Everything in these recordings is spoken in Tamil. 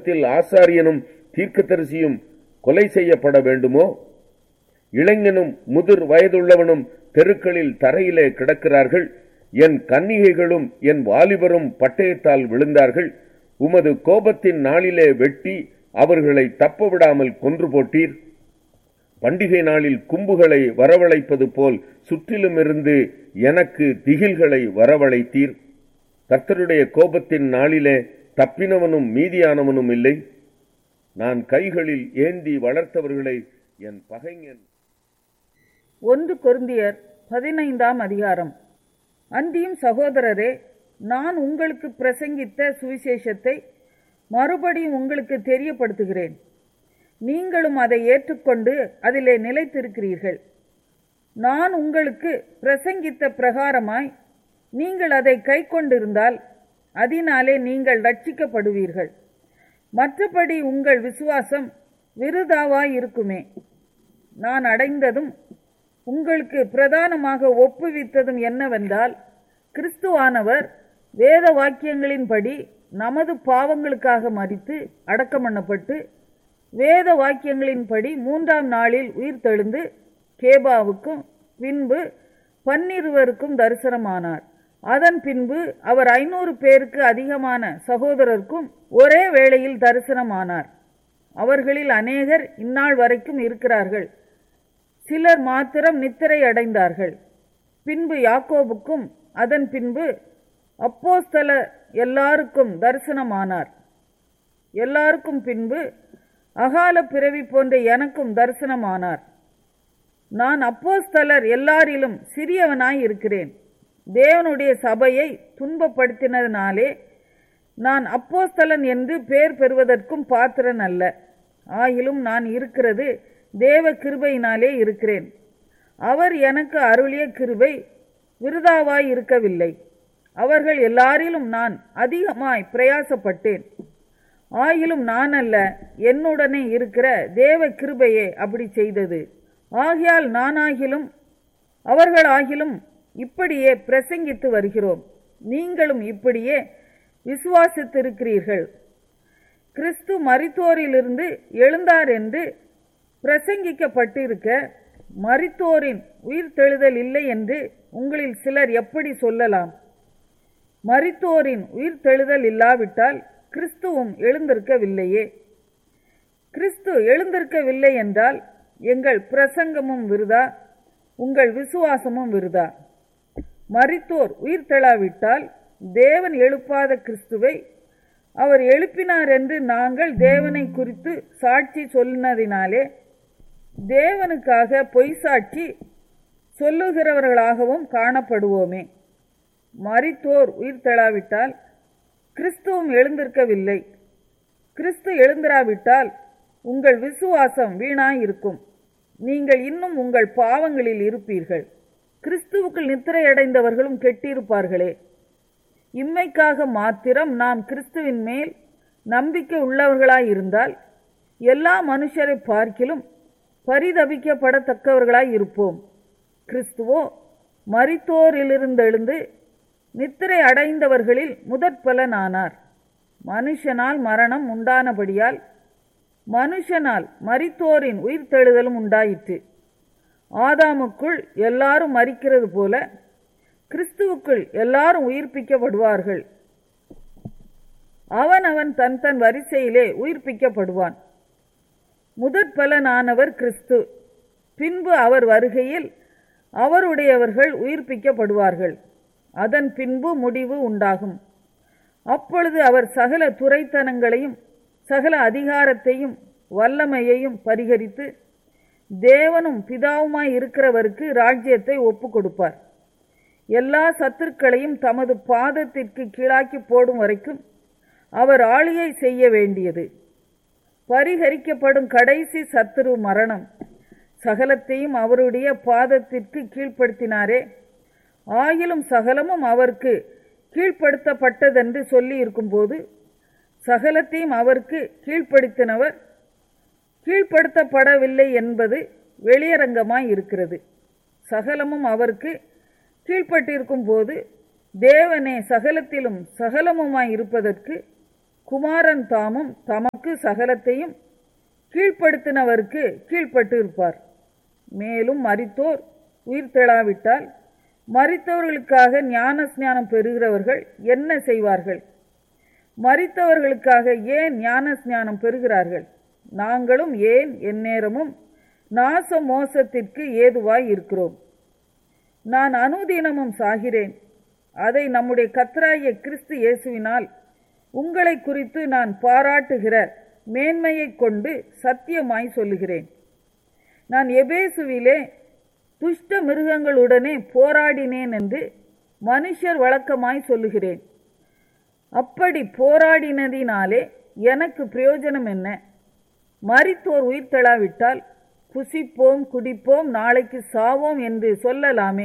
கோபத்தில் ஆசாரியனும் தீர்க்கதரிசியும் கொலை செய்யப்பட வேண்டுமோ இளைஞனும் முதிர் வயதுள்ளவனும் தெருக்களில் தரையிலே கிடக்கிறார்கள் என் கன்னிகைகளும் என் வாலிபரும் பட்டயத்தால் விழுந்தார்கள் உமது கோபத்தின் நாளிலே வெட்டி அவர்களை தப்ப விடாமல் கொன்று போட்டீர் பண்டிகை நாளில் கும்புகளை வரவழைப்பது போல் சுற்றிலும் இருந்து எனக்கு திகில்களை வரவழைத்தீர் கர்த்தருடைய கோபத்தின் நாளிலே தப்பினவனும் மீதியானவனும் இல்லை நான் கைகளில் ஏந்தி வளர்த்தவர்களை என் பகைஞன் ஒன்று கொருந்தியர் பதினைந்தாம் அதிகாரம் அன்றியும் சகோதரரே நான் உங்களுக்கு பிரசங்கித்த சுவிசேஷத்தை மறுபடியும் உங்களுக்கு தெரியப்படுத்துகிறேன் நீங்களும் அதை ஏற்றுக்கொண்டு அதிலே நிலைத்திருக்கிறீர்கள் நான் உங்களுக்கு பிரசங்கித்த பிரகாரமாய் நீங்கள் அதை கைக்கொண்டிருந்தால் அதனாலே நீங்கள் ரட்சிக்கப்படுவீர்கள் மற்றபடி உங்கள் விசுவாசம் விருதாவாய் இருக்குமே நான் அடைந்ததும் உங்களுக்கு பிரதானமாக ஒப்புவித்ததும் என்னவென்றால் கிறிஸ்துவானவர் வேத வாக்கியங்களின்படி நமது பாவங்களுக்காக மறித்து அடக்கம் பண்ணப்பட்டு வேத வாக்கியங்களின்படி மூன்றாம் நாளில் உயிர் தெழுந்து கேபாவுக்கும் பின்பு பன்னிருவருக்கும் தரிசனமானார் அதன் பின்பு அவர் ஐநூறு பேருக்கு அதிகமான சகோதரருக்கும் ஒரே வேளையில் தரிசனமானார் அவர்களில் அநேகர் இந்நாள் வரைக்கும் இருக்கிறார்கள் சிலர் மாத்திரம் நித்திரை அடைந்தார்கள் பின்பு யாக்கோபுக்கும் அதன் பின்பு அப்போஸ்தல எல்லாருக்கும் தரிசனமானார் எல்லாருக்கும் பின்பு அகால பிறவி போன்ற எனக்கும் தரிசனமானார் நான் அப்போஸ்தலர் எல்லாரிலும் சிறியவனாய் இருக்கிறேன் தேவனுடைய சபையை துன்பப்படுத்தினதினாலே நான் அப்போஸ்தலன் என்று பேர் பெறுவதற்கும் பாத்திரன் அல்ல ஆயிலும் நான் இருக்கிறது தேவ கிருபையினாலே இருக்கிறேன் அவர் எனக்கு அருளிய கிருபை விருதாவாய் இருக்கவில்லை அவர்கள் எல்லாரிலும் நான் அதிகமாய் பிரயாசப்பட்டேன் ஆயிலும் நான் அல்ல என்னுடனே இருக்கிற தேவ கிருபையே அப்படி செய்தது ஆகையால் நானாகிலும் அவர்களாகிலும் இப்படியே பிரசங்கித்து வருகிறோம் நீங்களும் இப்படியே விசுவாசித்திருக்கிறீர்கள் கிறிஸ்து மரித்தோரிலிருந்து எழுந்தார் என்று பிரசங்கிக்கப்பட்டிருக்க மரித்தோரின் உயிர்த்தெழுதல் இல்லை என்று உங்களில் சிலர் எப்படி சொல்லலாம் மரித்தோரின் உயிர்த்தெழுதல் இல்லாவிட்டால் கிறிஸ்துவும் எழுந்திருக்கவில்லையே கிறிஸ்து எழுந்திருக்கவில்லை என்றால் எங்கள் பிரசங்கமும் விருதா உங்கள் விசுவாசமும் விருதா மரித்தோர் உயிர்த்தெழாவிட்டால் தேவன் எழுப்பாத கிறிஸ்துவை அவர் எழுப்பினார் என்று நாங்கள் தேவனை குறித்து சாட்சி சொல்லினதினாலே தேவனுக்காக பொய் சாட்சி சொல்லுகிறவர்களாகவும் காணப்படுவோமே மரித்தோர் உயிர்த்தெழாவிட்டால் கிறிஸ்துவும் எழுந்திருக்கவில்லை கிறிஸ்து எழுந்திராவிட்டால் உங்கள் விசுவாசம் வீணாயிருக்கும் நீங்கள் இன்னும் உங்கள் பாவங்களில் இருப்பீர்கள் கிறிஸ்துவுக்குள் நித்திரையடைந்தவர்களும் கெட்டிருப்பார்களே இம்மைக்காக மாத்திரம் நாம் கிறிஸ்துவின் மேல் நம்பிக்கை உள்ளவர்களாயிருந்தால் எல்லா மனுஷரை பார்க்கிலும் பரிதபிக்கப்படத்தக்கவர்களாய் இருப்போம் கிறிஸ்துவோ மரித்தோரிலிருந்தெழுந்து நித்திரை அடைந்தவர்களில் முதற் பலனானார் மனுஷனால் மரணம் உண்டானபடியால் மனுஷனால் மரித்தோரின் உயிர்த்தெழுதலும் உண்டாயிற்று ஆதாமுக்குள் எல்லாரும் மரிக்கிறது போல கிறிஸ்துவுக்குள் எல்லாரும் உயிர்ப்பிக்கப்படுவார்கள் அவன் அவன் தன் தன் வரிசையிலே உயிர்ப்பிக்கப்படுவான் முதற் பலனானவர் கிறிஸ்து பின்பு அவர் வருகையில் அவருடையவர்கள் உயிர்ப்பிக்கப்படுவார்கள் அதன் பின்பு முடிவு உண்டாகும் அப்பொழுது அவர் சகல துரைத்தனங்களையும் சகல அதிகாரத்தையும் வல்லமையையும் பரிகரித்து தேவனும் பிதாவுமாய் இருக்கிறவருக்கு ராஜ்யத்தை ஒப்பு கொடுப்பார் எல்லா சத்துருக்களையும் தமது பாதத்திற்கு கீழாக்கி போடும் வரைக்கும் அவர் ஆளுகை செய்ய வேண்டியது பரிகரிக்கப்படும் கடைசி சத்துரு மரணம் சகலத்தையும் அவருடைய பாதத்திற்கு கீழ்ப்படுத்தினாரே ஆயிலும் சகலமும் அவருக்கு கீழ்ப்படுத்தப்பட்டதென்று சொல்லி இருக்கும்போது சகலத்தையும் அவருக்கு கீழ்ப்படுத்தினவர் கீழ்ப்படுத்தப்படவில்லை என்பது வெளியரங்கமாய் இருக்கிறது சகலமும் அவருக்கு கீழ்ப்பட்டிருக்கும் போது தேவனே சகலத்திலும் சகலமுமாய் இருப்பதற்கு குமாரன் தாமும் தமக்கு சகலத்தையும் கீழ்ப்படுத்தினவருக்கு கீழ்ப்பட்டு இருப்பார் மேலும் மரித்தோர் உயிர் தெழாவிட்டால் மரித்தவர்களுக்காக ஞான ஸ்நானம் பெறுகிறவர்கள் என்ன செய்வார்கள் மரித்தவர்களுக்காக ஏன் ஞான ஸ்நானம் பெறுகிறார்கள் நாங்களும் ஏன் எந்நேரமும் நாச மோசத்திற்கு ஏதுவாய் இருக்கிறோம் நான் அனுதினமும் சாகிறேன் அதை நம்முடைய கத்ராய கிறிஸ்து இயேசுவினால் உங்களை குறித்து நான் பாராட்டுகிற மேன்மையைக் கொண்டு சத்தியமாய் சொல்லுகிறேன் நான் எபேசுவிலே துஷ்ட மிருகங்களுடனே போராடினேன் என்று மனுஷர் வழக்கமாய் சொல்லுகிறேன் அப்படி போராடினதினாலே எனக்கு பிரயோஜனம் என்ன மரித்தோர் உயிர் தெழாவிட்டால் புசிப்போம் குடிப்போம் நாளைக்கு சாவோம் என்று சொல்லலாமே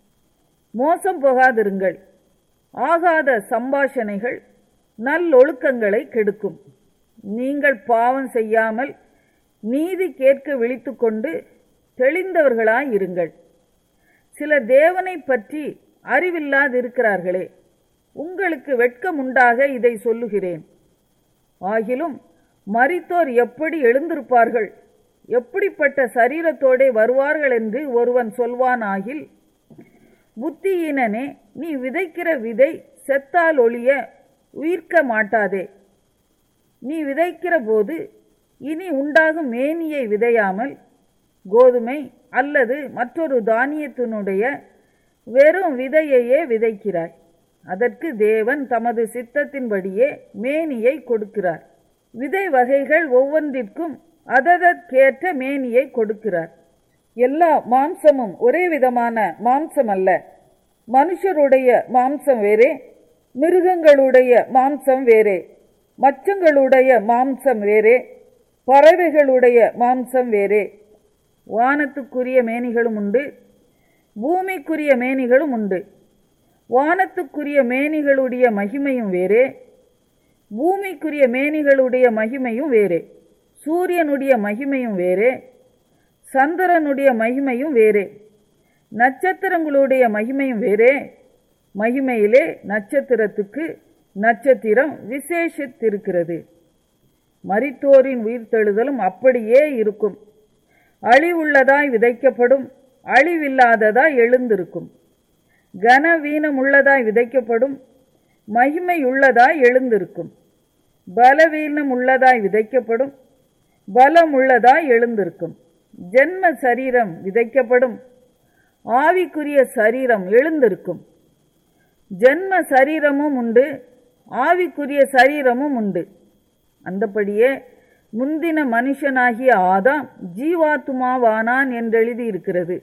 மோசம் போகாதிருங்கள் ஆகாத சம்பாஷணைகள் நல்லொழுக்கங்களை கெடுக்கும் நீங்கள் பாவம் செய்யாமல் நீதி கேட்க விழித்துக்கொண்டு தெளிந்தவர்களாய் இருங்கள் சிலர் தேவனை பற்றி அறிவில்லாதிருக்கிறார்களே உங்களுக்கு வெட்கம் உண்டாக இதை சொல்லுகிறேன் ஆகிலும் மரித்தோர் எப்படி எழுந்திருப்பார்கள் எப்படிப்பட்ட சரீரத்தோடே வருவார்கள் என்று ஒருவன் சொல்வானாகில் புத்தியினனே நீ விதைக்கிற விதை செத்தால் ஒழிய உயிர்க்க மாட்டாதே நீ விதைக்கிற போது இனி உண்டாகும் மேனியை விதையாமல் கோதுமை அல்லது மற்றொரு தானியத்தினுடைய வெறும் விதையையே விதைக்கிறாய் அதற்கு தேவன் தமது சித்தத்தின்படியே மேனியை கொடுக்கிறார் விதை வகைகள் ஒவ்வொன்றிற்கும் அததற்கேற்ற மேனியை கொடுக்கிறார் எல்லா மாம்சமும் ஒரே விதமான மாம்சம் அல்ல மனுஷருடைய மாம்சம் வேறே மிருகங்களுடைய மாம்சம் வேறே மச்சங்களுடைய மாம்சம் வேறே பறவைகளுடைய மாம்சம் வேறே வானத்துக்குரிய மேனிகளும் உண்டு பூமிக்குரிய மேனிகளும் உண்டு வானத்துக்குரிய மேனிகளுடைய மகிமையும் வேறே பூமிக்குரிய மேனிகளுடைய மகிமையும் வேறே சூரியனுடைய மகிமையும் வேறே சந்திரனுடைய மகிமையும் வேறே நட்சத்திரங்களுடைய மகிமையும் வேறே மகிமையிலே நட்சத்திரத்துக்கு நட்சத்திரம் விசேஷித்திருக்கிறது மரித்தோரின் உயிர்த்தெழுதலும் அப்படியே இருக்கும் அழிவுள்ளதாய் விதைக்கப்படும் அழிவில்லாததாய் எழுந்திருக்கும் கனவீனம் உள்ளதாய் விதைக்கப்படும் மகிமை உள்ளதாய் எழுந்திருக்கும் பலவீனம் உள்ளதாய் விதைக்கப்படும் பலம் உள்ளதாய் எழுந்திருக்கும் ஜென்ம சரீரம் விதைக்கப்படும் ஆவிக்குரிய சரீரம் எழுந்திருக்கும் ஜென்ம சரீரமும் உண்டு ஆவிக்குரிய சரீரமும் உண்டு அந்தபடியே முந்தின மனுஷனாகிய ஆதாம் ஜீவாத்துமாவானான் என்றெழுதியிருக்கிறது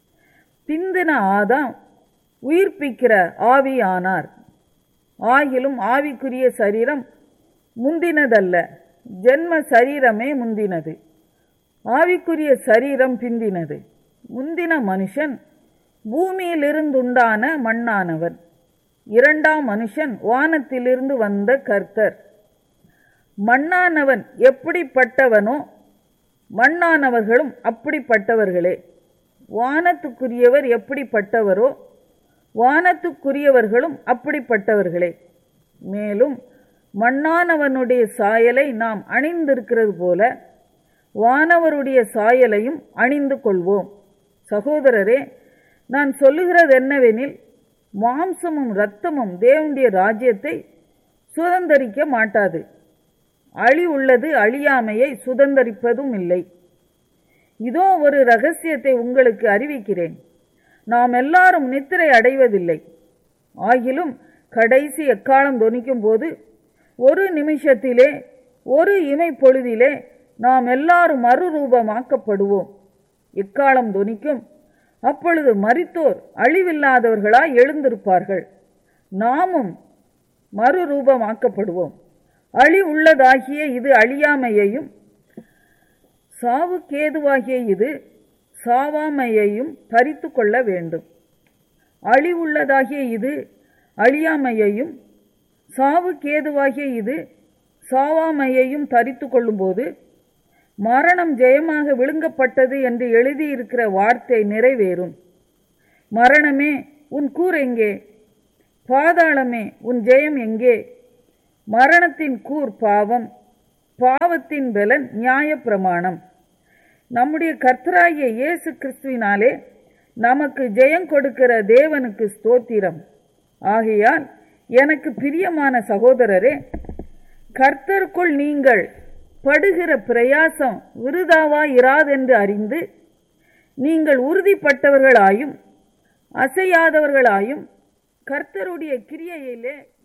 பிந்தின ஆதாம் உயிர்ப்பிக்கிற ஆவியானார் ஆகிலும் ஆவிக்குரிய சரீரம் முந்தினதல்ல ஜென்ம சரீரமே முந்தினது ஆவிக்குரிய சரீரம் பிந்தினது முந்தின மனுஷன் பூமியிலிருந்துண்டான மண்ணானவன் இரண்டாம் மனுஷன் வானத்திலிருந்து வந்த கர்த்தர் மண்ணானவன் எப்படிப்பட்டவனோ மண்ணானவர்களும் அப்படிப்பட்டவர்களே வானத்துக்குரியவர் எப்படிப்பட்டவரோ வானத்துக்குரியவர்களும் அப்படிப்பட்டவர்களே மேலும் மண்ணானவனுடைய சாயலை நாம் அணிந்திருக்கிறது போல வானவருடைய சாயலையும் அணிந்து கொள்வோம் சகோதரரே நான் சொல்லுகிறது என்னவெனில் மாம்சமும் இரத்தமும் தேவனுடைய ராஜ்யத்தை சுதந்தரிக்க மாட்டாது அழி உள்ளது அழியாமையை சுதந்தரிப்பதும் இல்லை இதோ ஒரு ரகசியத்தை உங்களுக்கு அறிவிக்கிறேன் நாம் எல்லாரும் நித்திரை அடைவதில்லை ஆகிலும் கடைசி எக்காலம் தொனிக்கும் போது ஒரு நிமிஷத்திலே ஒரு இமை பொழுதிலே நாம் எல்லாரும் மறுரூபமாக்கப்படுவோம் எக்காலம் தொனிக்கும் அப்பொழுது மரித்தோர் அழிவில்லாதவர்களாய் எழுந்திருப்பார்கள் நாமும் மறுரூபமாக்கப்படுவோம் அழி உள்ளதாகிய இது அழியாமையையும் சாவுக்கேதுவாகிய இது சாவாமையையும் தரித்து கொள்ள வேண்டும் அழிவுள்ளதாகிய இது அழியாமையையும் சாவுக்கேதுவாகிய இது சாவாமையையும் தரித்து கொள்ளும்போது மரணம் ஜெயமாக விழுங்கப்பட்டது என்று எழுதியிருக்கிற வார்த்தை நிறைவேறும் மரணமே உன் கூர் எங்கே பாதாளமே உன் ஜெயம் எங்கே மரணத்தின் கூர் பாவம் பாவத்தின் பலன் நியாயப்பிரமாணம் நம்முடைய கர்த்தராகிய இயேசு கிறிஸ்துவினாலே நமக்கு ஜெயம் கொடுக்கிற தேவனுக்கு ஸ்தோத்திரம் ஆகையால் எனக்கு பிரியமான சகோதரரே கர்த்தருக்குள் நீங்கள் படுகிற பிரயாசம் விருதாவா இராதென்று அறிந்து நீங்கள் உறுதிப்பட்டவர்களாயும் அசையாதவர்களாயும் கர்த்தருடைய கிரியையிலே